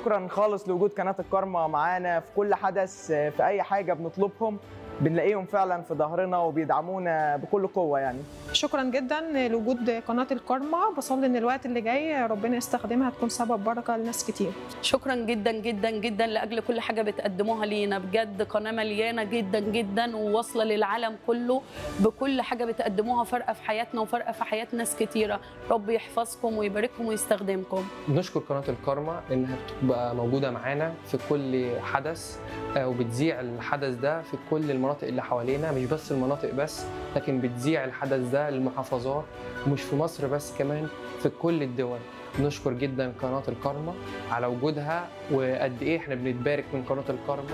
شكرا خالص لوجود قناه الكارما معانا في كل حدث في اي حاجه بنطلبهم بنلاقيهم فعلا في ظهرنا وبيدعمونا بكل قوه يعني شكرا جدا لوجود قناه الكارما بصلي ان الوقت اللي جاي ربنا يستخدمها تكون سبب بركه لناس كتير شكرا جدا جدا جدا لاجل كل حاجه بتقدموها لينا بجد قناه مليانه جدا جدا وواصله للعالم كله بكل حاجه بتقدموها فارقه في حياتنا وفارقه في حياه ناس كتيره رب يحفظكم ويبارككم ويستخدمكم بنشكر قناه الكارما انها بتبقى موجوده معانا في كل حدث آه، وبتذيع الحدث ده في كل المناطق اللي حوالينا مش بس المناطق بس لكن بتذيع الحدث ده للمحافظات ومش في مصر بس كمان في كل الدول نشكر جدا قناه الكارما على وجودها وقد ايه احنا بنتبارك من قناه الكارما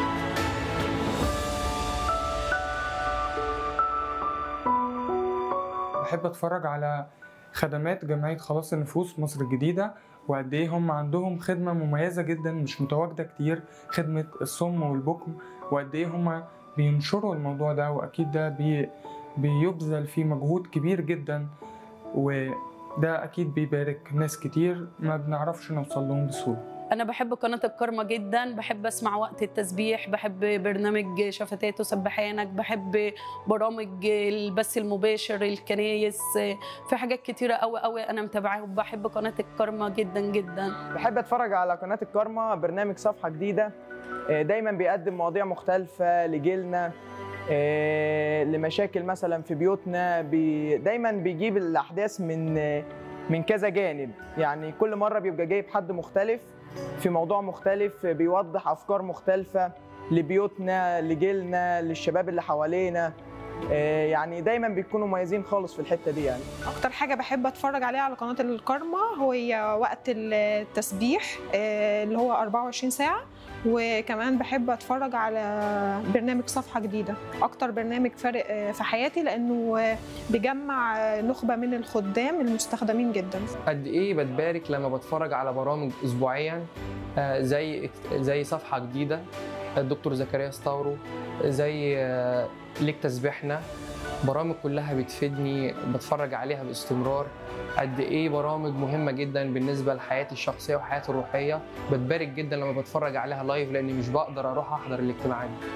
بحب اتفرج على خدمات جمعية خلاص النفوس مصر الجديدة وقد ايه هم عندهم خدمة مميزة جدا مش متواجدة كتير خدمة الصم والبكم وقد ايه هم بينشروا الموضوع ده واكيد ده بي بيبذل فيه مجهود كبير جدا وده اكيد بيبارك ناس كتير ما بنعرفش نوصل لهم بسهولة انا بحب قناه الكرمة جدا بحب اسمع وقت التسبيح بحب برنامج شفتات وسبحانك بحب برامج البث المباشر الكنايس في حاجات كتيره قوي قوي انا متابعاها وبحب قناه الكرمة جدا جدا بحب اتفرج على قناه الكارما برنامج صفحه جديده آه، دايما بيقدم مواضيع مختلفه لجيلنا آه، لمشاكل مثلا في بيوتنا بي دايما بيجيب الاحداث من آه، من كذا جانب يعني كل مره بيبقى جايب حد مختلف في موضوع مختلف بيوضح افكار مختلفه لبيوتنا لجيلنا للشباب اللي حوالينا آه، يعني دايما بيكونوا مميزين خالص في الحته دي يعني اكتر حاجه بحب اتفرج عليها على قناه الكارما هي وقت التسبيح آه، اللي هو 24 ساعه وكمان بحب اتفرج على برنامج صفحه جديده اكتر برنامج فارق آه، في حياتي لانه آه، بيجمع آه، نخبه من الخدام المستخدمين جدا قد ايه بتبارك لما بتفرج على برامج اسبوعيا آه، زي زي صفحه جديده الدكتور زكريا ستاورو زي آه، ليك تسبيحنا برامج كلها بتفيدني بتفرج عليها باستمرار قد ايه برامج مهمه جدا بالنسبه لحياتي الشخصيه وحياتي الروحيه بتبارك جدا لما بتفرج عليها لايف لاني مش بقدر اروح احضر الاجتماعات دي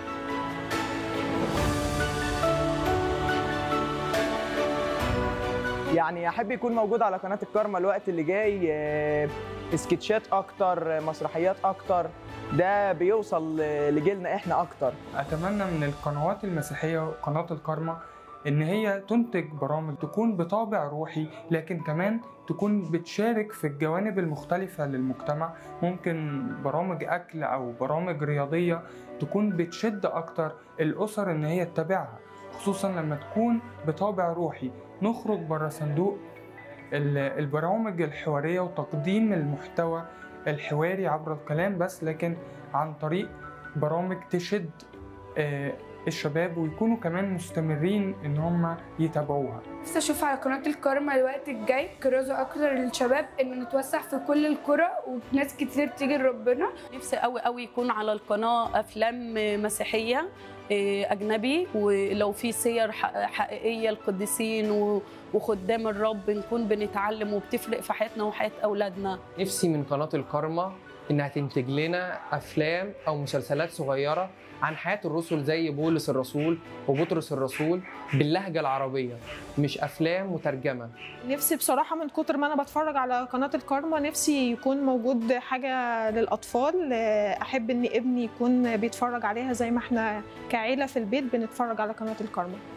يعني احب يكون موجود على قناه الكارما الوقت اللي جاي آه، سكتشات اكتر آه، مسرحيات اكتر ده بيوصل آه، لجيلنا احنا اكتر اتمنى من القنوات المسيحيه وقناه الكارما ان هي تنتج برامج تكون بطابع روحي لكن كمان تكون بتشارك في الجوانب المختلفه للمجتمع ممكن برامج اكل او برامج رياضيه تكون بتشد اكتر الاسر ان هي تتابعها خصوصا لما تكون بطابع روحي نخرج بره صندوق ال- البرامج الحواريه وتقديم المحتوى الحواري عبر الكلام بس لكن عن طريق برامج تشد آه، الشباب ويكونوا كمان مستمرين ان هم يتابعوها نفسي اشوف على قناه الكارما الوقت الجاي كرازه اكتر للشباب ان نتوسع في كل القرى وناس كتير تيجي لربنا نفسي قوي قوي يكون على القناه افلام مسيحيه إيه، اجنبي ولو في سير ح- حقيقيه للقديسين و- وخدام الرب نكون بنتعلم وبتفرق في حياتنا وحياه اولادنا نفسي من قناه الكارما انها تنتج لنا افلام او مسلسلات صغيره عن حياه الرسل زي بولس الرسول وبطرس الرسول باللهجه العربيه مش افلام مترجمه نفسي بصراحة من كتر ما أنا بتفرج على قناة الكارما نفسي يكون موجود حاجة للأطفال آه، أحب إن ابني يكون بيتفرج عليها زي ما إحنا كعيلة في البيت بنتفرج على قناة الكارما